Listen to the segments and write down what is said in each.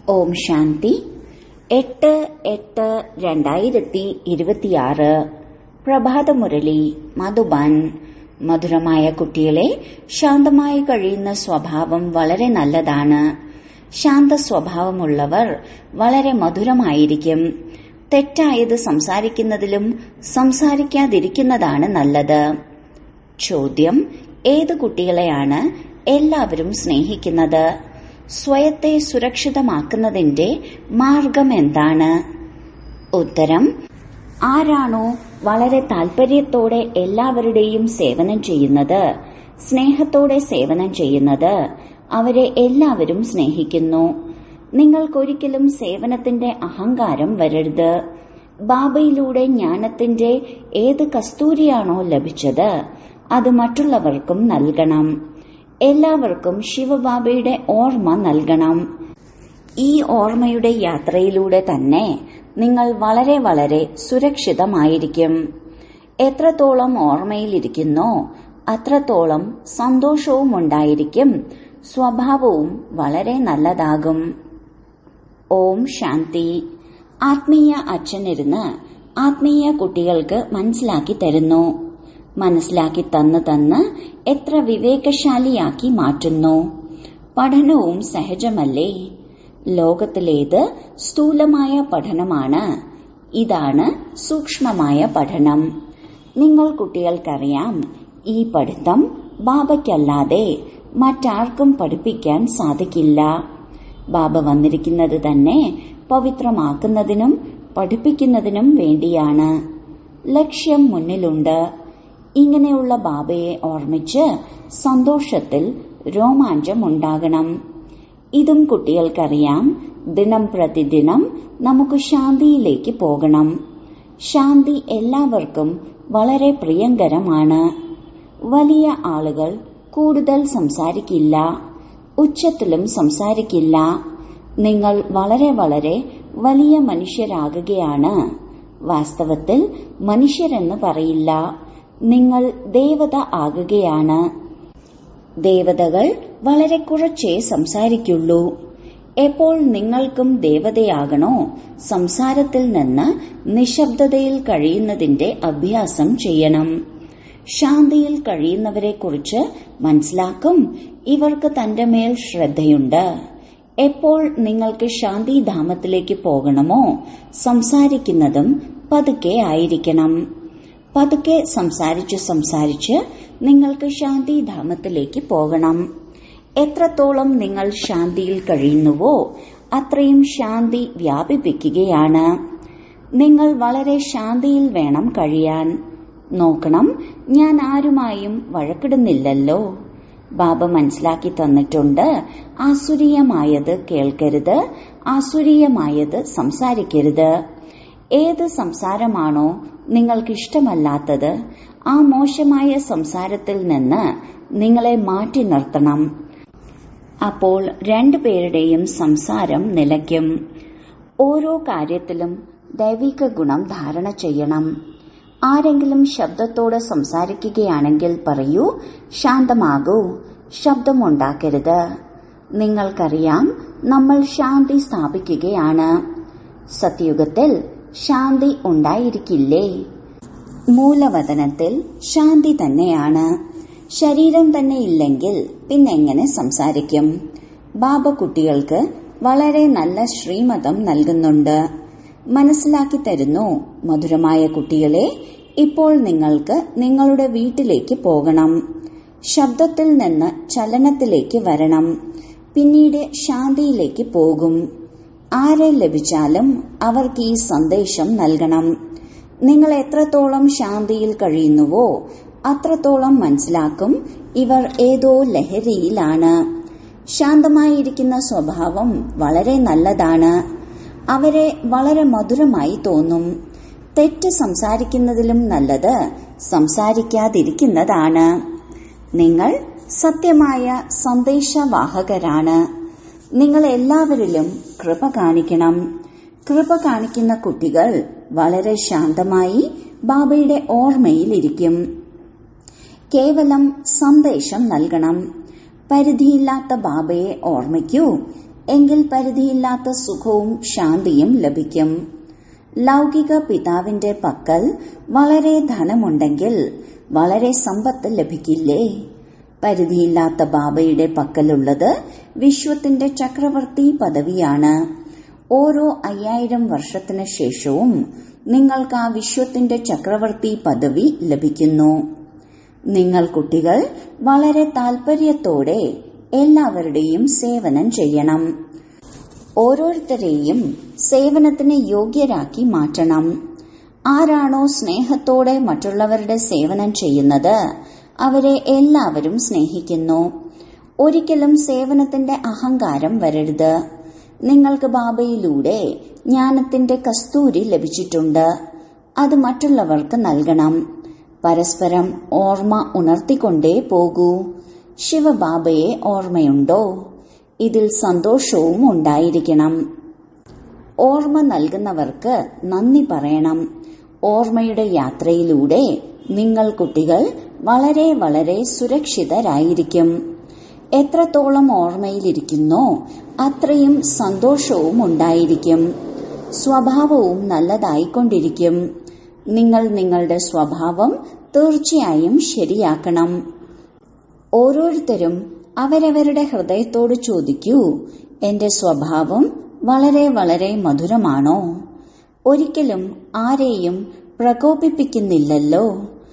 ഓം ശാന്തി എട്ട് എട്ട് രണ്ടായിരത്തി ഇരുപത്തിയാറ് പ്രഭാതമുരളി മധുബാൻ മധുരമായ കുട്ടികളെ ശാന്തമായി കഴിയുന്ന സ്വഭാവം വളരെ നല്ലതാണ് ശാന്ത സ്വഭാവമുള്ളവർ വളരെ മധുരമായിരിക്കും തെറ്റായത് സംസാരിക്കുന്നതിലും സംസാരിക്കാതിരിക്കുന്നതാണ് നല്ലത് ചോദ്യം ഏത് കുട്ടികളെയാണ് എല്ലാവരും സ്നേഹിക്കുന്നത് സ്വയത്തെ സുരക്ഷിതമാക്കുന്നതിന്റെ മാർഗം എന്താണ് ഉത്തരം ആരാണോ വളരെ താൽപര്യത്തോടെ എല്ലാവരുടെയും സേവനം ചെയ്യുന്നത് സ്നേഹത്തോടെ സേവനം ചെയ്യുന്നത് അവരെ എല്ലാവരും സ്നേഹിക്കുന്നു നിങ്ങൾക്കൊരിക്കലും സേവനത്തിന്റെ അഹങ്കാരം വരരുത് ബാബയിലൂടെ ജ്ഞാനത്തിന്റെ ഏത് കസ്തൂരിയാണോ ലഭിച്ചത് അത് മറ്റുള്ളവർക്കും നൽകണം എല്ലാവർക്കും ശിവബാബയുടെ ഓർമ്മ നൽകണം ഈ ഓർമ്മയുടെ യാത്രയിലൂടെ തന്നെ നിങ്ങൾ വളരെ വളരെ സുരക്ഷിതമായിരിക്കും എത്രത്തോളം ഓർമ്മയിലിരിക്കുന്നോ അത്രത്തോളം സന്തോഷവും ഉണ്ടായിരിക്കും സ്വഭാവവും വളരെ നല്ലതാകും ഓം ശാന്തി ആത്മീയ അച്ഛനിരുന്ന് ആത്മീയ കുട്ടികൾക്ക് മനസ്സിലാക്കി തരുന്നു മനസ്സിലാക്കി തന്ന് തന്ന് എത്ര വിവേകശാലിയാക്കി മാറ്റുന്നു പഠനവും സഹജമല്ലേ ലോകത്തിലേത് സ്ഥൂലമായ പഠനമാണ് ഇതാണ് സൂക്ഷ്മമായ പഠനം നിങ്ങൾ കുട്ടികൾക്കറിയാം ഈ പഠിത്തം ബാബയ്ക്കല്ലാതെ മറ്റാർക്കും പഠിപ്പിക്കാൻ സാധിക്കില്ല ബാബ വന്നിരിക്കുന്നത് തന്നെ പവിത്രമാക്കുന്നതിനും പഠിപ്പിക്കുന്നതിനും വേണ്ടിയാണ് ലക്ഷ്യം മുന്നിലുണ്ട് ഇങ്ങനെയുള്ള ബാബയെ ഓർമ്മിച്ച് സന്തോഷത്തിൽ രോമാഞ്ചമുണ്ടാകണം ഇതും കുട്ടികൾക്കറിയാം ദിനം പ്രതിദിനം നമുക്ക് ശാന്തിയിലേക്ക് പോകണം ശാന്തി എല്ലാവർക്കും വളരെ പ്രിയങ്കരമാണ് വലിയ ആളുകൾ കൂടുതൽ സംസാരിക്കില്ല ഉച്ചത്തിലും സംസാരിക്കില്ല നിങ്ങൾ വളരെ വളരെ വലിയ മനുഷ്യരാകുകയാണ് വാസ്തവത്തിൽ മനുഷ്യരെന്ന് പറയില്ല നിങ്ങൾ ദേവത ആകുകയാണ് ദേവതകൾ വളരെ കുറച്ചേ സംസാരിക്കുള്ളൂ എപ്പോൾ നിങ്ങൾക്കും ദേവതയാകണോ സംസാരത്തിൽ നിന്ന് നിശബ്ദതയിൽ കഴിയുന്നതിന്റെ അഭ്യാസം ചെയ്യണം ശാന്തിയിൽ കഴിയുന്നവരെക്കുറിച്ച് മനസ്സിലാക്കും ഇവർക്ക് തന്റെ മേൽ ശ്രദ്ധയുണ്ട് എപ്പോൾ നിങ്ങൾക്ക് ശാന്തിധാമത്തിലേക്ക് പോകണമോ സംസാരിക്കുന്നതും പതുക്കെ ആയിരിക്കണം പതുക്കെ സംസാരിച്ച് സംസാരിച്ച് നിങ്ങൾക്ക് ശാന്തിധാമത്തിലേക്ക് പോകണം എത്രത്തോളം നിങ്ങൾ ശാന്തിയിൽ കഴിയുന്നുവോ അത്രയും ശാന്തി വ്യാപിപ്പിക്കുകയാണ് നിങ്ങൾ വളരെ ശാന്തിയിൽ വേണം കഴിയാൻ നോക്കണം ഞാൻ ആരുമായും വഴക്കിടുന്നില്ലല്ലോ ബാബ മനസ്സിലാക്കി തന്നിട്ടുണ്ട് ആസുരീയമായത് കേൾക്കരുത് ആസുരീയമായത് സംസാരിക്കരുത് ഏത് സംസാരമാണോ നിങ്ങൾക്കിഷ്ടമല്ലാത്തത് ആ മോശമായ സംസാരത്തിൽ നിന്ന് നിങ്ങളെ മാറ്റി നിർത്തണം അപ്പോൾ രണ്ടുപേരുടെയും സംസാരം നിലയ്ക്കും ഓരോ കാര്യത്തിലും ദൈവിക ഗുണം ധാരണ ചെയ്യണം ആരെങ്കിലും ശബ്ദത്തോടെ സംസാരിക്കുകയാണെങ്കിൽ പറയൂ ശാന്തമാകൂ ശബ്ദമുണ്ടാക്കരുത് നിങ്ങൾക്കറിയാം നമ്മൾ ശാന്തി സ്ഥാപിക്കുകയാണ് സത്യുഗത്തിൽ ശാന്തി ഉണ്ടായിരിക്കില്ലേ മൂലവതനത്തിൽ ശാന്തി തന്നെയാണ് ശരീരം തന്നെ ഇല്ലെങ്കിൽ പിന്നെങ്ങനെ സംസാരിക്കും ബാബ കുട്ടികൾക്ക് വളരെ നല്ല ശ്രീമതം നൽകുന്നുണ്ട് മനസ്സിലാക്കി തരുന്നു മധുരമായ കുട്ടികളെ ഇപ്പോൾ നിങ്ങൾക്ക് നിങ്ങളുടെ വീട്ടിലേക്ക് പോകണം ശബ്ദത്തിൽ നിന്ന് ചലനത്തിലേക്ക് വരണം പിന്നീട് ശാന്തിയിലേക്ക് പോകും ആരെ ലഭിച്ചാലും അവർക്ക് ഈ സന്ദേശം നൽകണം നിങ്ങൾ എത്രത്തോളം ശാന്തിയിൽ കഴിയുന്നുവോ അത്രത്തോളം മനസ്സിലാക്കും ഇവർ ഏതോ ലഹരിയിലാണ് ശാന്തമായിരിക്കുന്ന സ്വഭാവം വളരെ നല്ലതാണ് അവരെ വളരെ മധുരമായി തോന്നും തെറ്റ് സംസാരിക്കുന്നതിലും നല്ലത് സംസാരിക്കാതിരിക്കുന്നതാണ് നിങ്ങൾ സത്യമായ സന്ദേശവാഹകരാണ് നിങ്ങൾ എല്ലാവരിലും കൃപ കാണിക്കണം കൃപ കാണിക്കുന്ന കുട്ടികൾ വളരെ ശാന്തമായി ബാബയുടെ ഓർമ്മയിലിരിക്കും കേവലം സന്ദേശം നൽകണം പരിധിയില്ലാത്ത ബാബയെ ഓർമ്മിക്കൂ എങ്കിൽ പരിധിയില്ലാത്ത സുഖവും ശാന്തിയും ലഭിക്കും ലൗകിക പിതാവിന്റെ പക്കൽ വളരെ ധനമുണ്ടെങ്കിൽ വളരെ സമ്പത്ത് ലഭിക്കില്ലേ പരിധിയില്ലാത്ത ബാബയുടെ പക്കലുള്ളത് വിശ്വത്തിന്റെ ചക്രവർത്തി പദവിയാണ് ഓരോ അയ്യായിരം വർഷത്തിന് ശേഷവും നിങ്ങൾക്ക് ആ വിശ്വത്തിന്റെ ചക്രവർത്തി പദവി ലഭിക്കുന്നു നിങ്ങൾ കുട്ടികൾ വളരെ താൽപര്യത്തോടെ എല്ലാവരുടെയും സേവനം ചെയ്യണം ഓരോരുത്തരെയും സേവനത്തിന് യോഗ്യരാക്കി മാറ്റണം ആരാണോ സ്നേഹത്തോടെ മറ്റുള്ളവരുടെ സേവനം ചെയ്യുന്നത് അവരെ എല്ലാവരും സ്നേഹിക്കുന്നു ഒരിക്കലും സേവനത്തിന്റെ അഹങ്കാരം വരരുത് നിങ്ങൾക്ക് ബാബയിലൂടെ ജ്ഞാനത്തിന്റെ കസ്തൂരി ലഭിച്ചിട്ടുണ്ട് അത് മറ്റുള്ളവർക്ക് നൽകണം പരസ്പരം ഓർമ്മ ഉണർത്തിക്കൊണ്ടേ പോകൂ ശിവബാബയെ ഓർമ്മയുണ്ടോ ഇതിൽ സന്തോഷവും ഉണ്ടായിരിക്കണം ഓർമ്മ നൽകുന്നവർക്ക് നന്ദി പറയണം ഓർമ്മയുടെ യാത്രയിലൂടെ നിങ്ങൾ കുട്ടികൾ വളരെ വളരെ സുരക്ഷിതരായിരിക്കും എത്രത്തോളം ഓർമ്മയിലിരിക്കുന്നോ അത്രയും സന്തോഷവും ഉണ്ടായിരിക്കും സ്വഭാവവും നല്ലതായിക്കൊണ്ടിരിക്കും നിങ്ങൾ നിങ്ങളുടെ സ്വഭാവം തീർച്ചയായും ശരിയാക്കണം ഓരോരുത്തരും അവരവരുടെ ഹൃദയത്തോട് ചോദിക്കൂ എന്റെ സ്വഭാവം വളരെ വളരെ മധുരമാണോ ഒരിക്കലും ആരെയും പ്രകോപിപ്പിക്കുന്നില്ലല്ലോ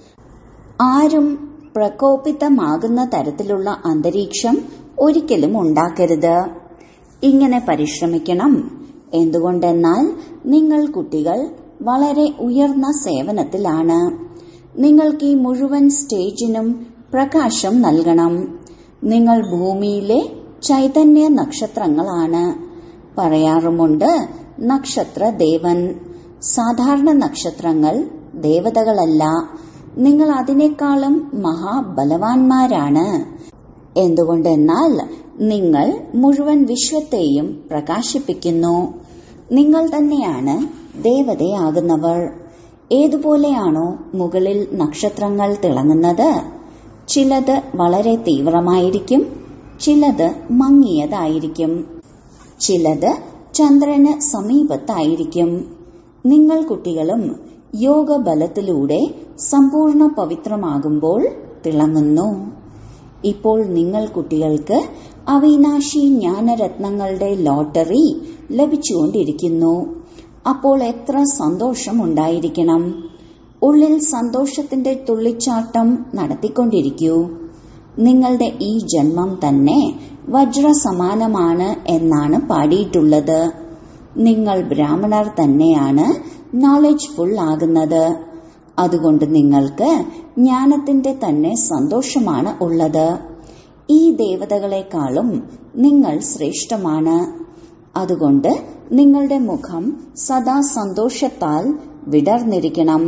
ആരും പ്രകോപിതമാകുന്ന തരത്തിലുള്ള അന്തരീക്ഷം ഒരിക്കലും ഉണ്ടാക്കരുത് ഇങ്ങനെ പരിശ്രമിക്കണം എന്തുകൊണ്ടെന്നാൽ നിങ്ങൾ കുട്ടികൾ വളരെ ഉയർന്ന സേവനത്തിലാണ് നിങ്ങൾക്ക് ഈ മുഴുവൻ സ്റ്റേജിനും പ്രകാശം നൽകണം നിങ്ങൾ ഭൂമിയിലെ ചൈതന്യ നക്ഷത്രങ്ങളാണ് പറയാറുമുണ്ട് നക്ഷത്ര ദേവൻ സാധാരണ നക്ഷത്രങ്ങൾ ദേവതകളല്ല നിങ്ങൾ അതിനേക്കാളും മഹാബലവാന്മാരാണ് എന്തുകൊണ്ടെന്നാൽ നിങ്ങൾ മുഴുവൻ വിശ്വത്തെയും പ്രകാശിപ്പിക്കുന്നു നിങ്ങൾ തന്നെയാണ് ദേവതയാകുന്നവർ ഏതുപോലെയാണോ മുകളിൽ നക്ഷത്രങ്ങൾ തിളങ്ങുന്നത് ചിലത് വളരെ തീവ്രമായിരിക്കും ചിലത് മങ്ങിയതായിരിക്കും ചിലത് ചന്ദ്രന് സമീപത്തായിരിക്കും നിങ്ങൾ കുട്ടികളും യോഗബലത്തിലൂടെ സമ്പൂർണ്ണ പവിത്രമാകുമ്പോൾ തിളങ്ങുന്നു ഇപ്പോൾ നിങ്ങൾ കുട്ടികൾക്ക് അവിനാശി ജ്ഞാനരത്നങ്ങളുടെ ലോട്ടറി ലഭിച്ചുകൊണ്ടിരിക്കുന്നു അപ്പോൾ എത്ര സന്തോഷമുണ്ടായിരിക്കണം ഉള്ളിൽ സന്തോഷത്തിന്റെ തുള്ളിച്ചാട്ടം നടത്തിക്കൊണ്ടിരിക്കൂ നിങ്ങളുടെ ഈ ജന്മം തന്നെ വജ്രസമാനമാണ് എന്നാണ് പാടിയിട്ടുള്ളത് നിങ്ങൾ ബ്രാഹ്മണർ തന്നെയാണ് നോളജ് ഫുൾ ആകുന്നത് അതുകൊണ്ട് നിങ്ങൾക്ക് ജ്ഞാനത്തിന്റെ തന്നെ സന്തോഷമാണ് ഉള്ളത് ഈ ദേവതകളെക്കാളും നിങ്ങൾ ശ്രേഷ്ഠമാണ് അതുകൊണ്ട് നിങ്ങളുടെ മുഖം സദാ സന്തോഷത്താൽ വിടർന്നിരിക്കണം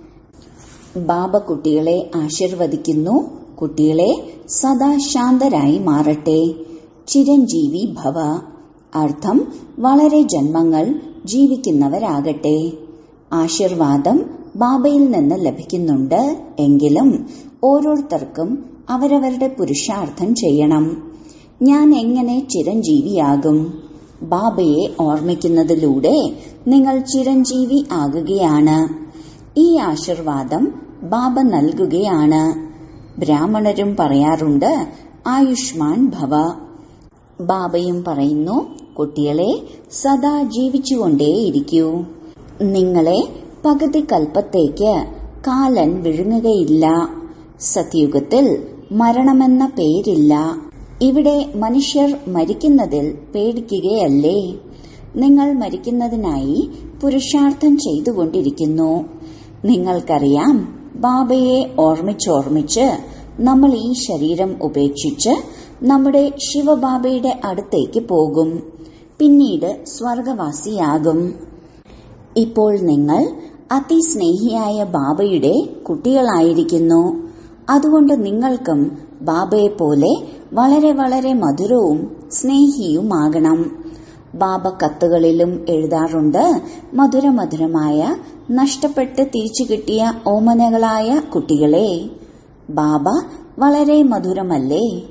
ബാബ കുട്ടികളെ ആശീർവദിക്കുന്നു കുട്ടികളെ സദാ ശാന്തരായി മാറട്ടെ ചിരഞ്ജീവി ഭവ അർത്ഥം വളരെ ജന്മങ്ങൾ ജീവിക്കുന്നവരാകട്ടെ ആശീർവാദം ബാബയിൽ നിന്ന് ലഭിക്കുന്നുണ്ട് എങ്കിലും ഓരോരുത്തർക്കും അവരവരുടെ പുരുഷാർത്ഥം ചെയ്യണം ഞാൻ എങ്ങനെ ചിരഞ്ജീവിയാകും ബാബയെ ഓർമ്മിക്കുന്നതിലൂടെ നിങ്ങൾ ചിരഞ്ജീവി ആകുകയാണ് ഈ ആശീർവാദം ബാബ നൽകുകയാണ് ബ്രാഹ്മണരും പറയാറുണ്ട് ആയുഷ്മാൻ ഭവ ബാബയും പറയുന്നു കുട്ടികളെ സദാ ജീവിച്ചുകൊണ്ടേയിരിക്കൂ നിങ്ങളെ പകുതി കൽപ്പത്തേക്ക് കാലൻ വിഴുങ്ങുകയില്ല സത്യുഗത്തിൽ മരണമെന്ന പേരില്ല ഇവിടെ മനുഷ്യർ മരിക്കുന്നതിൽ പേടിക്കുകയല്ലേ നിങ്ങൾ മരിക്കുന്നതിനായി പുരുഷാർത്ഥം ചെയ്തുകൊണ്ടിരിക്കുന്നു നിങ്ങൾക്കറിയാം ബാബയെ ഓർമ്മിച്ചോർമ്മിച്ച് നമ്മൾ ഈ ശരീരം ഉപേക്ഷിച്ച് നമ്മുടെ ശിവബാബയുടെ അടുത്തേക്ക് പോകും പിന്നീട് സ്വർഗവാസിയാകും ഇപ്പോൾ നിങ്ങൾ അതിസ്നേഹിയായ ബാബയുടെ കുട്ടികളായിരിക്കുന്നു അതുകൊണ്ട് നിങ്ങൾക്കും ബാബയെ പോലെ വളരെ വളരെ മധുരവും സ്നേഹിയുമാകണം ബാബ കത്തുകളിലും എഴുതാറുണ്ട് മധുരമധുരമായ നഷ്ടപ്പെട്ട് തിരിച്ചു കിട്ടിയ ഓമനകളായ കുട്ടികളെ ബാബ വളരെ മധുരമല്ലേ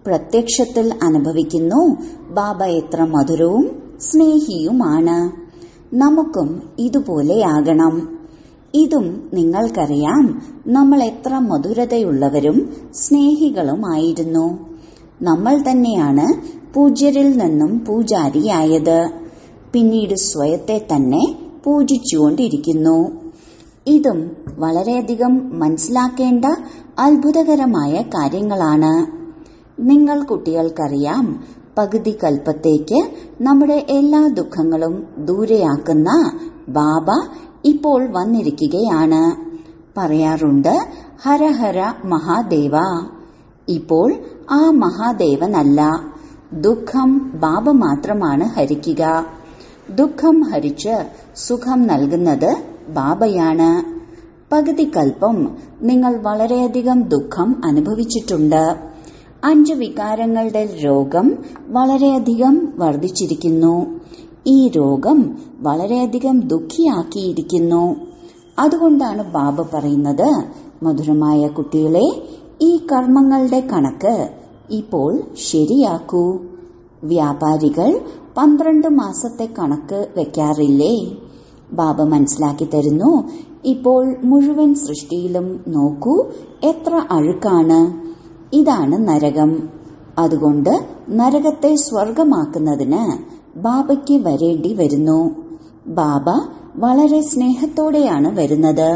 പ്രത്യക്ഷത്തിൽ അനുഭവിക്കുന്നു ബാബ എത്ര മധുരവും സ്നേഹിയുമാണ് നമുക്കും ഇതുപോലെയാകണം ഇതും നിങ്ങൾക്കറിയാം നമ്മൾ എത്ര മധുരതയുള്ളവരും സ്നേഹികളുമായിരുന്നു നമ്മൾ തന്നെയാണ് പൂജ്യരിൽ നിന്നും പൂജാരിയായത് പിന്നീട് സ്വയത്തെ തന്നെ പൂജിച്ചുകൊണ്ടിരിക്കുന്നു ഇതും വളരെയധികം മനസ്സിലാക്കേണ്ട അത്ഭുതകരമായ കാര്യങ്ങളാണ് നിങ്ങൾ കുട്ടികൾക്കറിയാം പകുതി കൽപ്പത്തേക്ക് നമ്മുടെ എല്ലാ ദുഃഖങ്ങളും ദൂരെയാക്കുന്ന ബാബ ഇപ്പോൾ വന്നിരിക്കുകയാണ് പറയാറുണ്ട് ഹരഹര മഹാദേവ ഇപ്പോൾ ആ മഹാദേവനല്ല ദുഃഖം ബാബ മാത്രമാണ് ഹരിക്കുക ദുഃഖം ഹരിച്ച് സുഖം നൽകുന്നത് ബാബയാണ് പകുതി കൽപ്പം നിങ്ങൾ വളരെയധികം ദുഃഖം അനുഭവിച്ചിട്ടുണ്ട് അഞ്ച് വികാരങ്ങളുടെ രോഗം വളരെയധികം വർദ്ധിച്ചിരിക്കുന്നു ഈ രോഗം വളരെയധികം ദുഃഖിയാക്കിയിരിക്കുന്നു അതുകൊണ്ടാണ് ബാബ പറയുന്നത് മധുരമായ കുട്ടികളെ ഈ കർമ്മങ്ങളുടെ കണക്ക് ഇപ്പോൾ ശരിയാക്കൂ വ്യാപാരികൾ പന്ത്രണ്ട് മാസത്തെ കണക്ക് വെക്കാറില്ലേ ബാബ മനസ്സിലാക്കി തരുന്നു ഇപ്പോൾ മുഴുവൻ സൃഷ്ടിയിലും നോക്കൂ എത്ര അഴുക്കാണ് ഇതാണ് നരകം അതുകൊണ്ട് നരകത്തെ സ്വർഗമാക്കുന്നതിന് ബാബയ്ക്ക് വരേണ്ടി വരുന്നു ബാബ വളരെ സ്നേഹത്തോടെയാണ് വരുന്നത്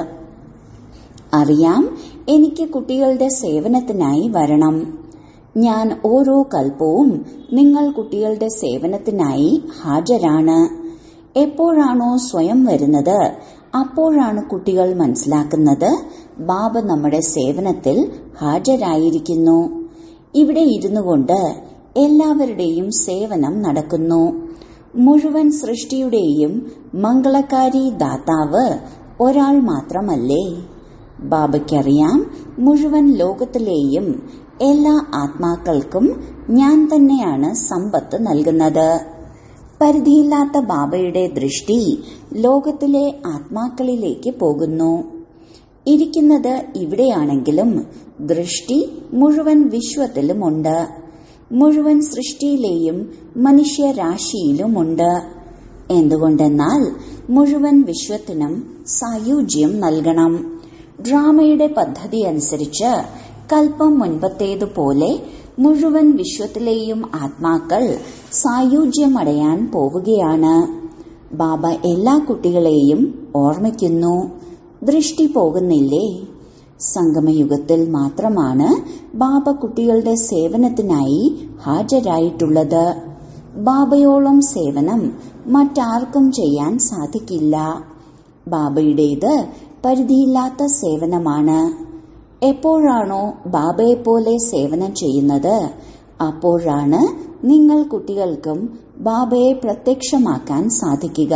അറിയാം എനിക്ക് കുട്ടികളുടെ സേവനത്തിനായി വരണം ഞാൻ ഓരോ കൽപ്പവും നിങ്ങൾ കുട്ടികളുടെ സേവനത്തിനായി ഹാജരാണ് എപ്പോഴാണോ സ്വയം വരുന്നത് അപ്പോഴാണ് കുട്ടികൾ മനസ്സിലാക്കുന്നത് ബാബ നമ്മുടെ സേവനത്തിൽ ഹാജരായിരിക്കുന്നു ഇവിടെ ഇരുന്നു കൊണ്ട് എല്ലാവരുടെയും സേവനം നടക്കുന്നു മുഴുവൻ സൃഷ്ടിയുടെയും മംഗളകാരി ദാതാവ് ഒരാൾ മാത്രമല്ലേ ബാബയ്ക്കറിയാം മുഴുവൻ ലോകത്തിലെയും എല്ലാ ആത്മാക്കൾക്കും ഞാൻ തന്നെയാണ് സമ്പത്ത് നൽകുന്നത് പരിധിയില്ലാത്ത ബാബയുടെ ദൃഷ്ടി ലോകത്തിലെ ആത്മാക്കളിലേക്ക് പോകുന്നു ഇരിക്കുന്നത് ഇവിടെയാണെങ്കിലും ദൃഷ്ടി മുഴുവൻ വിശ്വത്തിലുമുണ്ട് മുഴുവൻ സൃഷ്ടിയിലെയും മനുഷ്യരാശിയിലുമുണ്ട് എന്തുകൊണ്ടെന്നാൽ മുഴുവൻ വിശ്വത്തിനും സായുജ്യം നൽകണം ഡ്രാമയുടെ പദ്ധതി അനുസരിച്ച് കൽപ്പം മുൻപത്തേതുപോലെ മുഴുവൻ വിശ്വത്തിലെയും ആത്മാക്കൾ സായുജ്യമടയാൻ പോവുകയാണ് ബാബ എല്ലാ കുട്ടികളെയും ഓർമ്മിക്കുന്നു ദൃഷ്ടി പോകുന്നില്ലേ സംഗമയുഗത്തിൽ മാത്രമാണ് ബാബ കുട്ടികളുടെ സേവനത്തിനായി ഹാജരായിട്ടുള്ളത് ബാബയോളം സേവനം മറ്റാർക്കും ചെയ്യാൻ സാധിക്കില്ല ബാബയുടേത് പരിധിയില്ലാത്ത സേവനമാണ് എപ്പോഴാണോ ബാബയെപ്പോലെ സേവനം ചെയ്യുന്നത് അപ്പോഴാണ് നിങ്ങൾ കുട്ടികൾക്കും ബാബയെ പ്രത്യക്ഷമാക്കാൻ സാധിക്കുക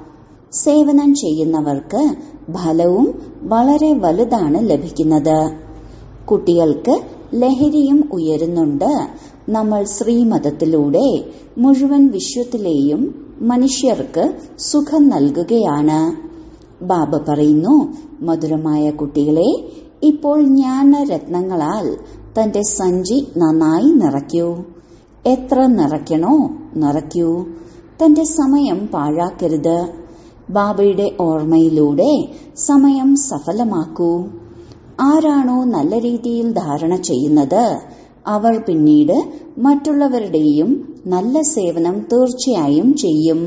സേവനം ചെയ്യുന്നവർക്ക് ഫലവും വളരെ വലുതാണ് ലഭിക്കുന്നത് കുട്ടികൾക്ക് ലഹരിയും ഉയരുന്നുണ്ട് നമ്മൾ ശ്രീമതത്തിലൂടെ മുഴുവൻ വിശ്വത്തിലെയും മനുഷ്യർക്ക് സുഖം നൽകുകയാണ് ബാബ പറയുന്നു മധുരമായ കുട്ടികളെ ഇപ്പോൾ ജ്ഞാനരത്നങ്ങളാൽ തന്റെ സഞ്ചി നന്നായി നിറയ്ക്കൂ എത്ര നിറയ്ക്കണോ നിറയ്ക്കൂ തന്റെ സമയം പാഴാക്കരുത് ബാബയുടെ ഓർമ്മയിലൂടെ സമയം സഫലമാക്കൂ ആരാണോ നല്ല രീതിയിൽ ധാരണ ചെയ്യുന്നത് അവർ പിന്നീട് മറ്റുള്ളവരുടെയും നല്ല സേവനം തീർച്ചയായും ചെയ്യും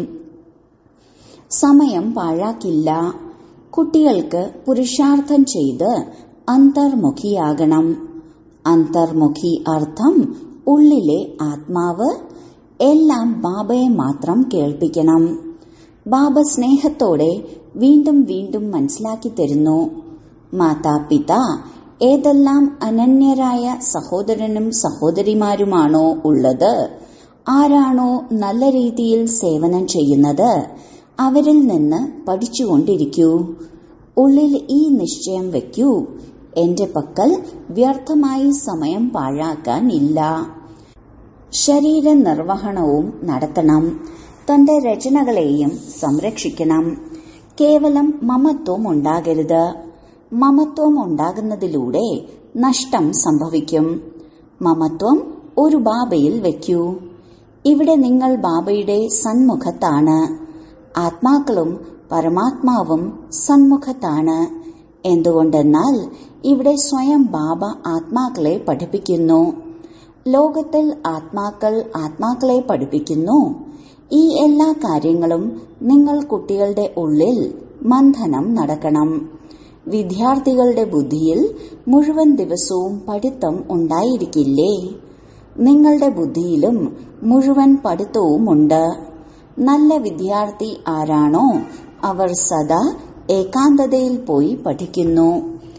സമയം പാഴാക്കില്ല കുട്ടികൾക്ക് പുരുഷാർത്ഥം ചെയ്ത് അന്തർമുഖിയാകണം അന്തർമുഖി അർത്ഥം ഉള്ളിലെ ആത്മാവ് എല്ലാം ബാബയെ മാത്രം കേൾപ്പിക്കണം ബാബ സ്നേഹത്തോടെ വീണ്ടും വീണ്ടും മനസ്സിലാക്കി തരുന്നു മാതാപിത ഏതെല്ലാം അനന്യരായ സഹോദരനും സഹോദരിമാരുമാണോ ഉള്ളത് ആരാണോ നല്ല രീതിയിൽ സേവനം ചെയ്യുന്നത് അവരിൽ നിന്ന് പഠിച്ചുകൊണ്ടിരിക്കൂ ഉള്ളിൽ ഈ നിശ്ചയം വെക്കൂ എന്റെ പക്കൽ വ്യർത്ഥമായി സമയം പാഴാക്കാൻ ഇല്ല ശരീര നിർവഹണവും നടത്തണം തന്റെ രചനകളെയും സംരക്ഷിക്കണം കേവലം മമത്വം ഉണ്ടാകരുത് മമത്വം ഉണ്ടാകുന്നതിലൂടെ നഷ്ടം സംഭവിക്കും മമത്വം ഒരു ബാബയിൽ വയ്ക്കൂ ഇവിടെ നിങ്ങൾ ബാബയുടെ സന്മുഖത്താണ് ആത്മാക്കളും പരമാത്മാവും സന്മുഖത്താണ് എന്തുകൊണ്ടെന്നാൽ ഇവിടെ സ്വയം ബാബ ആത്മാക്കളെ പഠിപ്പിക്കുന്നു ലോകത്തിൽ ആത്മാക്കൾ ആത്മാക്കളെ പഠിപ്പിക്കുന്നു ഈ എല്ലാ കാര്യങ്ങളും നിങ്ങൾ കുട്ടികളുടെ ഉള്ളിൽ മന്ഥനം നടക്കണം വിദ്യാർത്ഥികളുടെ ബുദ്ധിയിൽ മുഴുവൻ ദിവസവും പഠിത്തം ഉണ്ടായിരിക്കില്ലേ നിങ്ങളുടെ ബുദ്ധിയിലും മുഴുവൻ പഠിത്തവുമുണ്ട് നല്ല വിദ്യാർത്ഥി ആരാണോ അവർ സദാ ഏകാന്തതയിൽ പോയി പഠിക്കുന്നു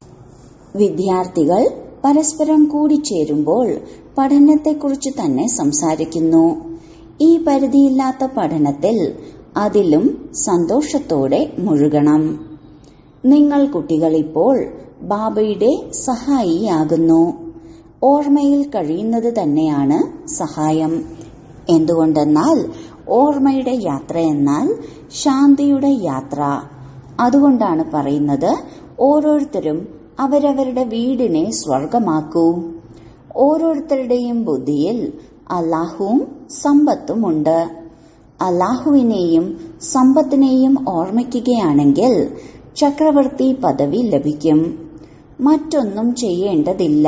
വിദ്യാർത്ഥികൾ പരസ്പരം കൂടിച്ചേരുമ്പോൾ പഠനത്തെക്കുറിച്ച് തന്നെ സംസാരിക്കുന്നു ഈ പരിധിയില്ലാത്ത പഠനത്തിൽ അതിലും സന്തോഷത്തോടെ മുഴുകണം നിങ്ങൾ കുട്ടികൾ ഇപ്പോൾ ബാബയുടെ സഹായിയാകുന്നു ഓർമ്മയിൽ കഴിയുന്നത് തന്നെയാണ് സഹായം എന്തുകൊണ്ടെന്നാൽ ഓർമ്മയുടെ യാത്ര എന്നാൽ ശാന്തിയുടെ യാത്ര അതുകൊണ്ടാണ് പറയുന്നത് ഓരോരുത്തരും അവരവരുടെ വീടിനെ സ്വർഗമാക്കൂ ഓരോരുത്തരുടെയും ബുദ്ധിയിൽ അല്ലാഹുവും സമ്പത്തുമുണ്ട് അല്ലാഹുവിനെയും സമ്പത്തിനെയും ഓർമ്മിക്കുകയാണെങ്കിൽ ചക്രവർത്തി പദവി ലഭിക്കും മറ്റൊന്നും ചെയ്യേണ്ടതില്ല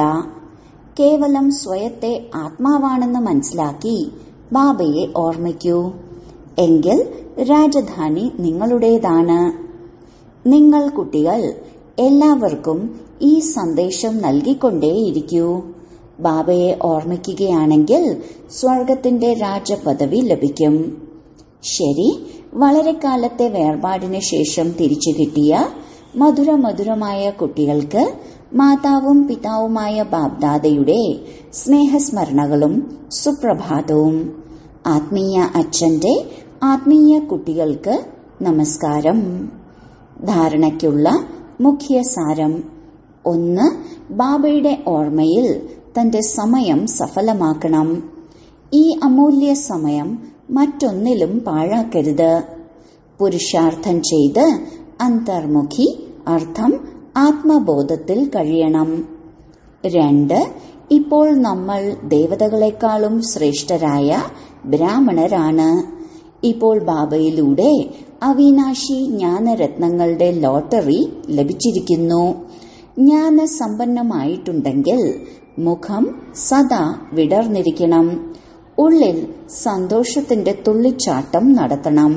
കേവലം സ്വയത്തെ ആത്മാവാണെന്ന് മനസ്സിലാക്കി ബാബയെ ഓർമ്മിക്കൂ എങ്കിൽ രാജധാനി നിങ്ങളുടേതാണ് നിങ്ങൾ കുട്ടികൾ എല്ലാവർക്കും ഈ സന്ദേശം നൽകിക്കൊണ്ടേയിരിക്കൂ ബാബയെ ഓർമ്മിക്കുകയാണെങ്കിൽ സ്വർഗത്തിന്റെ രാജപദവി ലഭിക്കും ശരി വളരെ കാലത്തെ വേർപാടിന് ശേഷം തിരിച്ചു കിട്ടിയ മധുര മധുരമായ കുട്ടികൾക്ക് മാതാവും പിതാവുമായ ബാബ്ദാദയുടെ സ്നേഹസ്മരണകളും സുപ്രഭാതവും ആത്മീയ അച്ഛന്റെ ആത്മീയ കുട്ടികൾക്ക് നമസ്കാരം ധാരണയ്ക്കുള്ള മുഖ്യ സാരം ഒന്ന് ബാബയുടെ ഓർമ്മയിൽ തന്റെ സമയം സഫലമാക്കണം ഈ അമൂല്യ സമയം മറ്റൊന്നിലും പാഴാക്കരുത് പുരുഷാർത്ഥം ചെയ്ത് അന്തർമുഖി അർത്ഥം ആത്മബോധത്തിൽ കഴിയണം രണ്ട് ഇപ്പോൾ നമ്മൾ ദേവതകളെക്കാളും ശ്രേഷ്ഠരായ ബ്രാഹ്മണരാണ് ഇപ്പോൾ ബാബയിലൂടെ അവിനാശി ജ്ഞാനരത്നങ്ങളുടെ ലോട്ടറി ലഭിച്ചിരിക്കുന്നു ജ്ഞാന സമ്പന്നമായിട്ടുണ്ടെങ്കിൽ മുഖം സദാ വിടർന്നിരിക്കണം ഉള്ളിൽ സന്തോഷത്തിന്റെ തുള്ളിച്ചാട്ടം നടത്തണം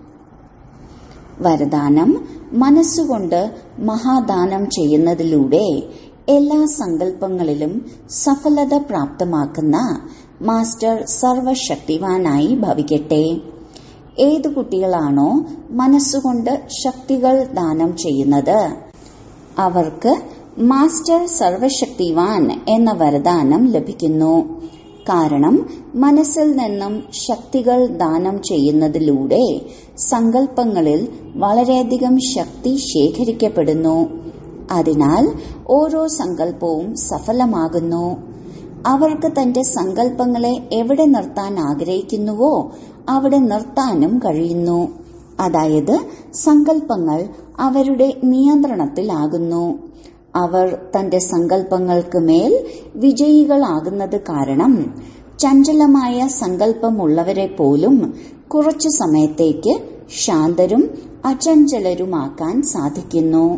വരദാനം മനസ്സുകൊണ്ട് മഹാദാനം ചെയ്യുന്നതിലൂടെ എല്ലാ സങ്കല്പങ്ങളിലും സഫലത പ്രാപ്തമാക്കുന്ന മാസ്റ്റർ സർവശക്തിവാനായി ഭവിക്കട്ടെ ഏതു കുട്ടികളാണോ മനസ്സുകൊണ്ട് ശക്തികൾ ദാനം ചെയ്യുന്നത് അവർക്ക് മാസ്റ്റർ സർവശക്തിവാൻ എന്ന വരദാനം ലഭിക്കുന്നു കാരണം മനസ്സിൽ നിന്നും ശക്തികൾ ദാനം ചെയ്യുന്നതിലൂടെ സങ്കല്പങ്ങളിൽ വളരെയധികം ശക്തി ശേഖരിക്കപ്പെടുന്നു അതിനാൽ ഓരോ സങ്കല്പവും സഫലമാകുന്നു അവർക്ക് തന്റെ സങ്കല്പങ്ങളെ എവിടെ നിർത്താൻ ആഗ്രഹിക്കുന്നുവോ അവിടെ നിർത്താനും കഴിയുന്നു അതായത് സങ്കല്പങ്ങൾ അവരുടെ നിയന്ത്രണത്തിലാകുന്നു അവർ തന്റെ സങ്കല്പങ്ങൾക്ക് മേൽ വിജയികളാകുന്നത് കാരണം ചഞ്ചലമായ സങ്കല്പമുള്ളവരെ പോലും കുറച്ചു സമയത്തേക്ക് ശാന്തരും അചഞ്ചലരുമാക്കാൻ സാധിക്കുന്നു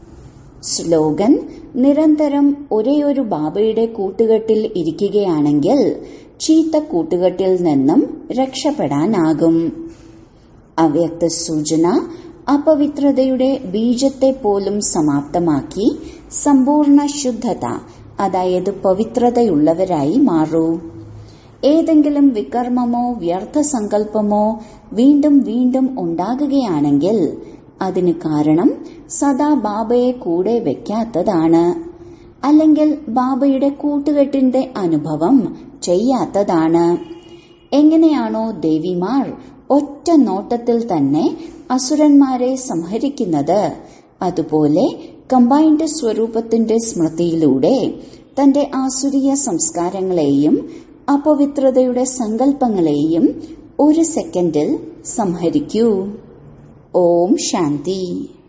സ്ലോഗൻ നിരന്തരം ഒരേയൊരു ബാബയുടെ കൂട്ടുകെട്ടിൽ ഇരിക്കുകയാണെങ്കിൽ ചീത്ത കൂട്ടുകെട്ടിൽ നിന്നും രക്ഷപ്പെടാനാകും അവ്യക്ത സൂചന അപവിത്രതയുടെ ബീജത്തെ പോലും സമാപ്തമാക്കി സമ്പൂർണ്ണ ശുദ്ധത അതായത് പവിത്രതയുള്ളവരായി മാറൂ ഏതെങ്കിലും വികർമ്മമോ വ്യർത്ഥ സങ്കല്പമോ വീണ്ടും വീണ്ടും ഉണ്ടാകുകയാണെങ്കിൽ അതിന് കാരണം സദാ ബാബയെ കൂടെ വെക്കാത്തതാണ് അല്ലെങ്കിൽ ബാബയുടെ കൂട്ടുകെട്ടിന്റെ അനുഭവം ചെയ്യാത്തതാണ് എങ്ങനെയാണോ ദേവിമാർ ഒറ്റ നോട്ടത്തിൽ തന്നെ അസുരന്മാരെ സംഹരിക്കുന്നത് അതുപോലെ കമ്പൈൻഡ് സ്വരൂപത്തിന്റെ സ്മൃതിയിലൂടെ തന്റെ ആസുരീയ സംസ്കാരങ്ങളെയും അപവിത്രതയുടെ സങ്കല്പങ്ങളെയും ഒരു സെക്കൻഡിൽ സംഹരിക്കൂ ഓം ശാന്തി